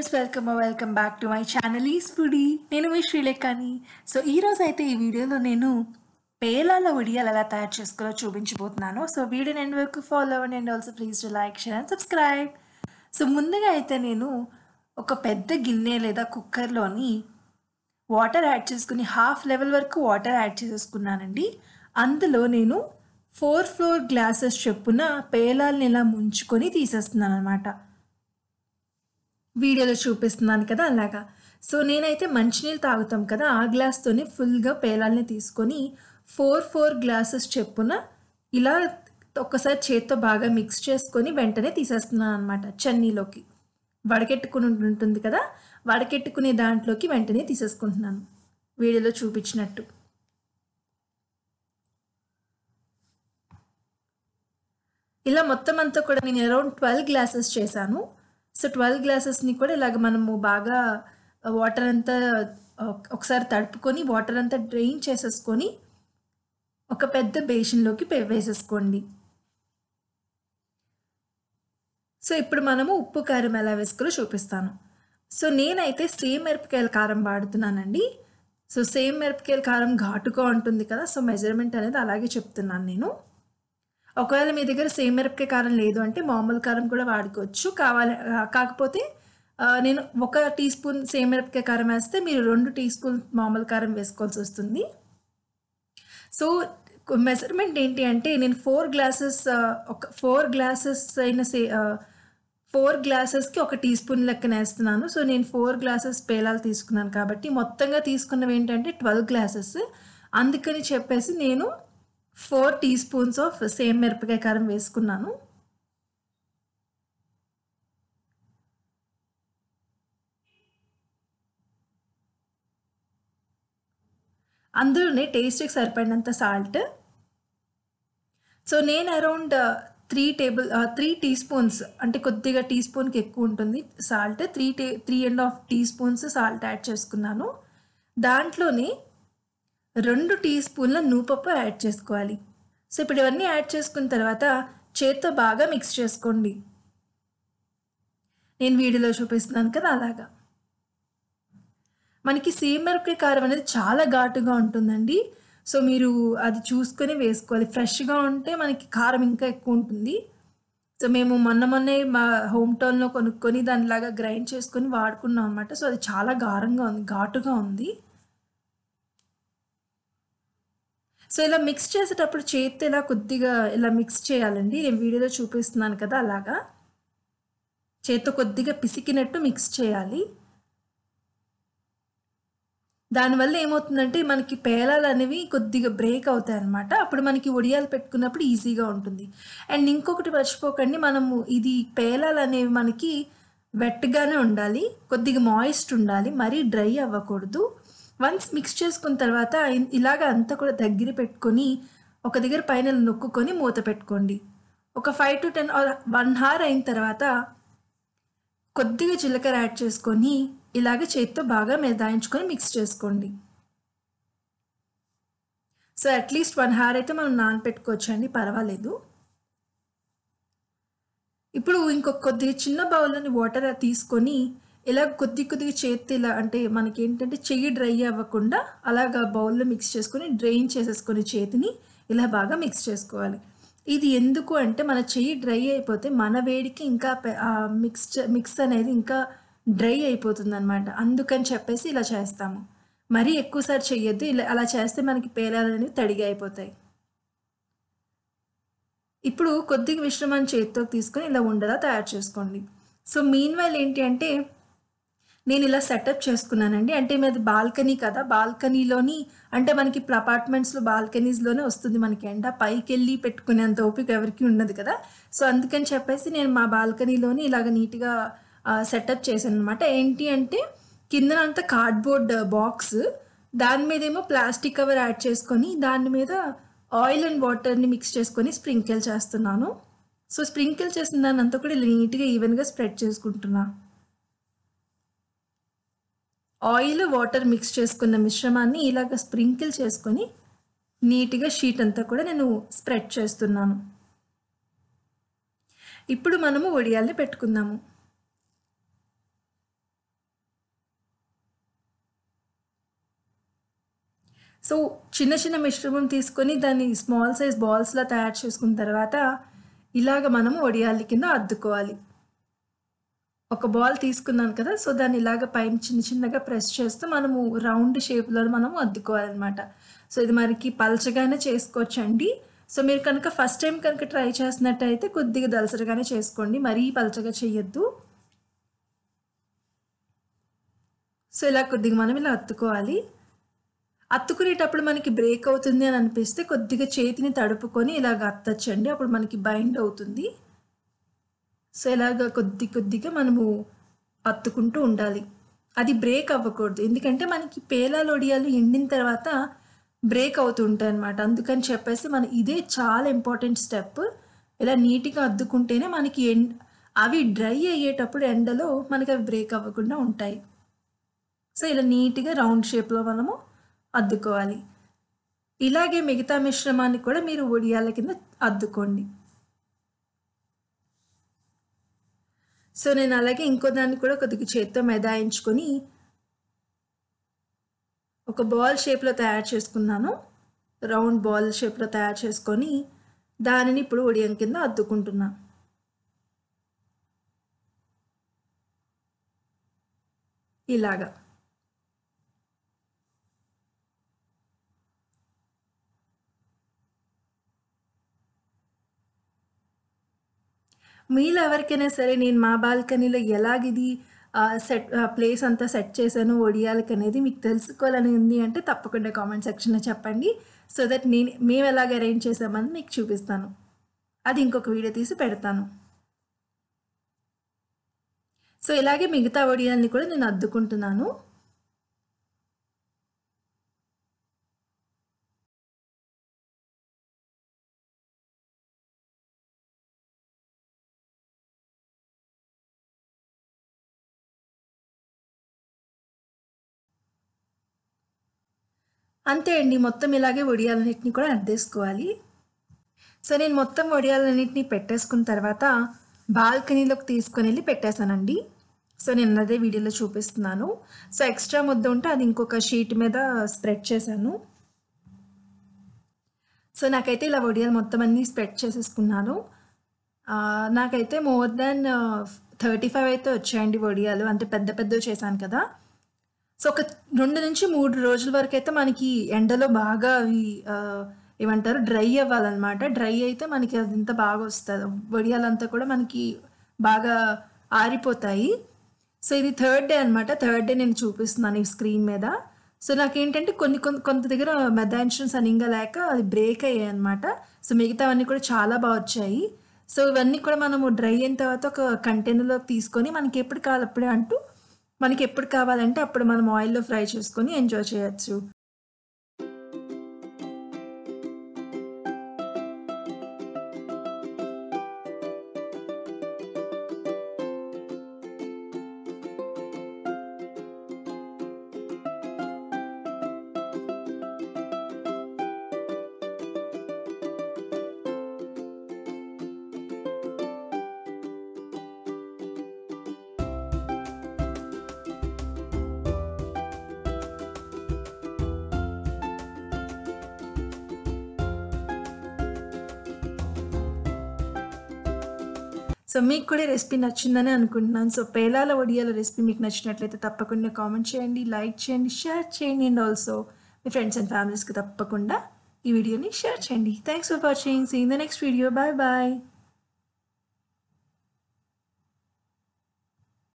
viewers welcome welcome back to my channel ఈ స్ఫుడి నేను మీ శ్రీలేఖని సో ఈరోజు అయితే ఈ వీడియోలో నేను పేలాల ఉడియాలు ఎలా తయారు చేసుకోవాలో చూపించబోతున్నాను సో వీడియో ఎండ్ వరకు ఫాలో అవ్వండి and also please to like share and subscribe so ముందుగా అయితే నేను ఒక పెద్ద గిన్నె లేదా కుక్కర్లోని వాటర్ యాడ్ చేసుకుని హాఫ్ లెవెల్ వరకు వాటర్ యాడ్ చేసేసుకున్నానండి అందులో నేను ఫోర్ ఫ్లోర్ గ్లాసెస్ చొప్పున పేలాల్ని ఇలా ముంచుకొని తీసేస్తున్నాను అనమాట వీడియోలో చూపిస్తున్నాను కదా అలాగా సో నేనైతే మంచినీళ్ళు తాగుతాం కదా ఆ గ్లాస్తోనే ఫుల్గా పేలాల్ని తీసుకొని ఫోర్ ఫోర్ గ్లాసెస్ చెప్పున ఇలా ఒక్కసారి చేత్తో బాగా మిక్స్ చేసుకొని వెంటనే తీసేస్తున్నాను అనమాట చన్నీలోకి వడకెట్టుకుని ఉంటుంది కదా వడకెట్టుకునే దాంట్లోకి వెంటనే తీసేసుకుంటున్నాను వీడియోలో చూపించినట్టు ఇలా మొత్తం అంతా కూడా నేను అరౌండ్ ట్వెల్వ్ గ్లాసెస్ చేశాను సో ట్వెల్వ్ గ్లాసెస్ని కూడా ఇలాగ మనము బాగా వాటర్ అంతా ఒకసారి తడుపుకొని వాటర్ అంతా డ్రైన్ చేసేసుకొని ఒక పెద్ద బేషన్లోకి వేసేసుకోండి సో ఇప్పుడు మనము ఉప్పు కారం ఎలా వేసుకోవాలో చూపిస్తాను సో నేనైతే సేమ్ మిరపకాయల కారం వాడుతున్నానండి సో సేమ్ మిరపకాయల కారం ఘాటుగా ఉంటుంది కదా సో మెజర్మెంట్ అనేది అలాగే చెప్తున్నాను నేను ఒకవేళ మీ దగ్గర సేమ్ మిరపకాయ కారం లేదు అంటే మామూలు కారం కూడా వాడుకోవచ్చు కావాలి కాకపోతే నేను ఒక టీ స్పూన్ సేమ్ మిరపకాయ కారం వేస్తే మీరు రెండు టీ స్పూన్ మామూలు కారం వేసుకోవాల్సి వస్తుంది సో మెజర్మెంట్ ఏంటి అంటే నేను ఫోర్ గ్లాసెస్ ఒక ఫోర్ గ్లాసెస్ అయిన సే ఫోర్ గ్లాసెస్కి ఒక టీ స్పూన్ లెక్కన వేస్తున్నాను సో నేను ఫోర్ గ్లాసెస్ పేలాలు తీసుకున్నాను కాబట్టి మొత్తంగా తీసుకున్నవి ఏంటంటే ట్వెల్వ్ గ్లాసెస్ అందుకని చెప్పేసి నేను four teaspoons of same మిరపకాయ కారం వేసుకున్నాను అందులోనే టేస్ట్కి సరిపడినంత సాల్ట్ సో నేను around three table three teaspoons అంటే కొద్దిగా టీ స్పూన్కి ఎక్కువ ఉంటుంది సాల్ట్ త్రీ టే three and half teaspoons salt add చేసుకున్నాను దాంట్లోనే రెండు టీ స్పూన్ల నూపప్పు యాడ్ చేసుకోవాలి సో ఇప్పుడు ఇవన్నీ యాడ్ చేసుకున్న తర్వాత చేత్తో బాగా మిక్స్ చేసుకోండి నేను వీడియోలో చూపిస్తున్నాను కదా అలాగా మనకి సీమరకాయ కారం అనేది చాలా ఘాటుగా ఉంటుందండి సో మీరు అది చూసుకొని వేసుకోవాలి ఫ్రెష్గా ఉంటే మనకి కారం ఇంకా ఎక్కువ ఉంటుంది సో మేము మొన్న మొన్నే మా హోమ్ టౌన్లో కొనుక్కొని దానిలాగా గ్రైండ్ చేసుకొని వాడుకున్నాం అనమాట సో అది చాలా గారంగా ఉంది ఘాటుగా ఉంది సో ఇలా మిక్స్ చేసేటప్పుడు చేతితో ఇలా కొద్దిగా ఇలా మిక్స్ చేయాలండి నేను వీడియోలో చూపిస్తున్నాను కదా అలాగా చేతితో కొద్దిగా పిసికినట్టు మిక్స్ చేయాలి దానివల్ల ఏమవుతుందంటే మనకి పేలాలు అనేవి కొద్దిగా బ్రేక్ అవుతాయి అనమాట అప్పుడు మనకి ఒడియాలు పెట్టుకున్నప్పుడు ఈజీగా ఉంటుంది అండ్ ఇంకొకటి మర్చిపోకండి మనము ఇది పేలాలు అనేవి మనకి వెట్గానే ఉండాలి కొద్దిగా మాయిస్ట్ ఉండాలి మరీ డ్రై అవ్వకూడదు వన్స్ మిక్స్ చేసుకున్న తర్వాత ఇలాగ అంతా కూడా దగ్గర పెట్టుకొని ఒక దగ్గర పైన నొక్కుకొని మూత పెట్టుకోండి ఒక five to ten or one hour అయిన తర్వాత కొద్దిగా జీలకర్ర యాడ్ చేసుకొని ఇలాగ చేతితో బాగా మెదాయించుకొని మిక్స్ చేసుకోండి సో అట్లీస్ట్ వన్ హార్ అయితే మనం నానపెట్టుకోవచ్చు అండి పర్వాలేదు ఇప్పుడు ఇంకొక కొద్దిగా చిన్న బౌల్లోని వాటర్ తీసుకొని ఇలా కొద్ది కొద్దిగా చేతి ఇలా అంటే మనకి ఏంటంటే చెయ్యి డ్రై అవ్వకుండా అలాగా బౌల్లో మిక్స్ చేసుకొని డ్రైన్ చేసేసుకొని చేతిని ఇలా బాగా మిక్స్ చేసుకోవాలి ఇది ఎందుకు అంటే మన చెయ్యి డ్రై అయిపోతే మన వేడికి ఇంకా మిక్స్ మిక్స్ అనేది ఇంకా డ్రై అయిపోతుంది అనమాట అందుకని చెప్పేసి ఇలా చేస్తాము మరీ ఎక్కువసారి చెయ్యొద్దు ఇలా అలా చేస్తే మనకి పేలాలు అనేవి తడిగా అయిపోతాయి ఇప్పుడు కొద్దిగా మిశ్రమాన్ని చేతితో తీసుకొని ఇలా ఉండలా తయారు చేసుకోండి సో మీన్ వైల్ ఏంటి అంటే నేను ఇలా సెటప్ చేసుకున్నానండి అంటే మీది బాల్కనీ కదా బాల్కనీలోని అంటే మనకి ఇప్పుడు అపార్ట్మెంట్స్లో బాల్కనీస్లోనే వస్తుంది మనకి ఎండ పైకి వెళ్ళి పెట్టుకునేంత ఓపిక ఎవరికి ఉండదు కదా సో అందుకని చెప్పేసి నేను మా బాల్కనీలోని ఇలాగ నీట్గా సెటప్ చేశాను అనమాట ఏంటి అంటే కిందనంతా కార్డ్బోర్డ్ బాక్స్ దాని మీద ఏమో ప్లాస్టిక్ కవర్ యాడ్ చేసుకొని దాని మీద ఆయిల్ అండ్ వాటర్ని మిక్స్ చేసుకొని స్ప్రింకిల్ చేస్తున్నాను సో స్ప్రింకిల్ చేసిన దాన్ని అంతా కూడా ఇలా నీట్గా ఈవెన్గా స్ప్రెడ్ చేసుకుంటున్నా ఆయిల్ వాటర్ మిక్స్ చేసుకున్న మిశ్రమాన్ని ఇలాగ స్ప్రింకిల్ చేసుకొని నీట్గా షీట్ అంతా కూడా నేను స్ప్రెడ్ చేస్తున్నాను ఇప్పుడు మనము వడియాల్ని పెట్టుకుందాము సో చిన్న చిన్న మిశ్రమం తీసుకొని దాన్ని స్మాల్ సైజ్ బాల్స్లా తయారు చేసుకున్న తర్వాత ఇలాగ మనము వడియాలి కింద అద్దుకోవాలి ఒక బాల్ తీసుకున్నాను కదా సో దాన్ని ఇలాగ పైన చిన్న చిన్నగా ప్రెస్ చేస్తూ మనము రౌండ్ షేప్లో మనము అద్దుకోవాలన్నమాట సో ఇది మనకి పలచగానే చేసుకోవచ్చండి సో మీరు కనుక ఫస్ట్ టైం కనుక ట్రై చేసినట్టయితే కొద్దిగా దలసరిగానే చేసుకోండి మరీ పలచగా చేయొద్దు సో ఇలా కొద్దిగా మనం ఇలా అత్తుకోవాలి అత్తుకునేటప్పుడు మనకి బ్రేక్ అవుతుంది అని అనిపిస్తే కొద్దిగా చేతిని తడుపుకొని ఇలాగ అత్తచ్చండి అప్పుడు మనకి బైండ్ అవుతుంది సో ఇలాగ కొద్ది కొద్దిగా మనము అత్తుకుంటూ ఉండాలి అది బ్రేక్ అవ్వకూడదు ఎందుకంటే మనకి పేలాలు ఒడియాలు ఎండిన తర్వాత బ్రేక్ అవుతూ ఉంటాయి అనమాట అందుకని చెప్పేసి మన ఇదే చాలా ఇంపార్టెంట్ స్టెప్ ఇలా నీట్గా అద్దుకుంటేనే మనకి ఎం అవి డ్రై అయ్యేటప్పుడు ఎండలో మనకి అవి బ్రేక్ అవ్వకుండా ఉంటాయి సో ఇలా నీట్గా రౌండ్ షేప్లో మనము అద్దుకోవాలి ఇలాగే మిగతా మిశ్రమాన్ని కూడా మీరు ఒడియాల కింద అద్దుకోండి సో నేను అలాగే ఇంకో దాన్ని కూడా కొద్దిగా చేత్తో మెదాయించుకొని ఒక బాల్ షేప్లో తయారు చేసుకున్నాను రౌండ్ బాల్ షేప్లో తయారు చేసుకొని దానిని ఇప్పుడు ఒడియం కింద అద్దుకుంటున్నా ఇలాగా మీలో ఎవరికైనా సరే నేను మా బాల్కనీలో ఎలాగిది సెట్ ప్లేస్ అంతా సెట్ చేశాను ఒడియాలకి అనేది మీకు తెలుసుకోవాలని ఉంది అంటే తప్పకుండా కామెంట్ సెక్షన్లో చెప్పండి సో దట్ నేను మేము ఎలాగ అరేంజ్ చేసామని మీకు చూపిస్తాను అది ఇంకొక వీడియో తీసి పెడతాను సో ఇలాగే మిగతా ఒడియాల్ని కూడా నేను అద్దుకుంటున్నాను అంతే అండి మొత్తం ఇలాగే వడియాలన్నింటినీ కూడా అద్దేసుకోవాలి సో నేను మొత్తం వడియాలన్నింటినీ పెట్టేసుకున్న తర్వాత బాల్కనీలోకి తీసుకొని వెళ్ళి పెట్టేశానండి సో నేను అదే వీడియోలో చూపిస్తున్నాను సో ఎక్స్ట్రా ముద్ద ఉంటే అది ఇంకొక షీట్ మీద స్ప్రెడ్ చేశాను సో నాకైతే ఇలా వడియాలు మొత్తం అన్నీ స్ప్రెడ్ చేసేసుకున్నాను నాకైతే మోర్ దాన్ థర్టీ ఫైవ్ అయితే వచ్చాయండి వడియాలు అంటే పెద్ద పెద్దవి చేశాను కదా సో ఒక రెండు నుంచి మూడు రోజుల వరకు అయితే మనకి ఎండలో బాగా అవి ఏమంటారు డ్రై అవ్వాలన్నమాట డ్రై అయితే మనకి అదంతా బాగా వస్తుంది వడియాలంతా కూడా మనకి బాగా ఆరిపోతాయి సో ఇది థర్డ్ డే అనమాట థర్డ్ డే నేను చూపిస్తున్నాను ఈ స్క్రీన్ మీద సో నాకేంటంటే కొన్ని కొంత కొంత దగ్గర మెదాన్షన్ సరిగ్గా లేక అది బ్రేక్ అయ్యాయి అనమాట సో మిగతావన్నీ కూడా చాలా బాగా వచ్చాయి సో ఇవన్నీ కూడా మనము డ్రై అయిన తర్వాత ఒక కంటైనర్లోకి తీసుకొని మనకి ఎప్పుడు కావాలి అప్పుడే అంటూ మనకి ఎప్పుడు కావాలంటే అప్పుడు మనం ఆయిల్లో ఫ్రై చేసుకొని ఎంజాయ్ చేయొచ్చు సో మీకు కూడా రెసిపీ నచ్చిందని అనుకుంటున్నాను సో పేలాల వడియాల రెసిపీ మీకు నచ్చినట్లయితే తప్పకుండా కామెంట్ చేయండి లైక్ చేయండి షేర్ చేయండి అండ్ ఆల్సో మీ ఫ్రెండ్స్ అండ్ ఫ్యామిలీస్కి తప్పకుండా ఈ వీడియోని షేర్ చేయండి thanks for watching see in the next video bye bye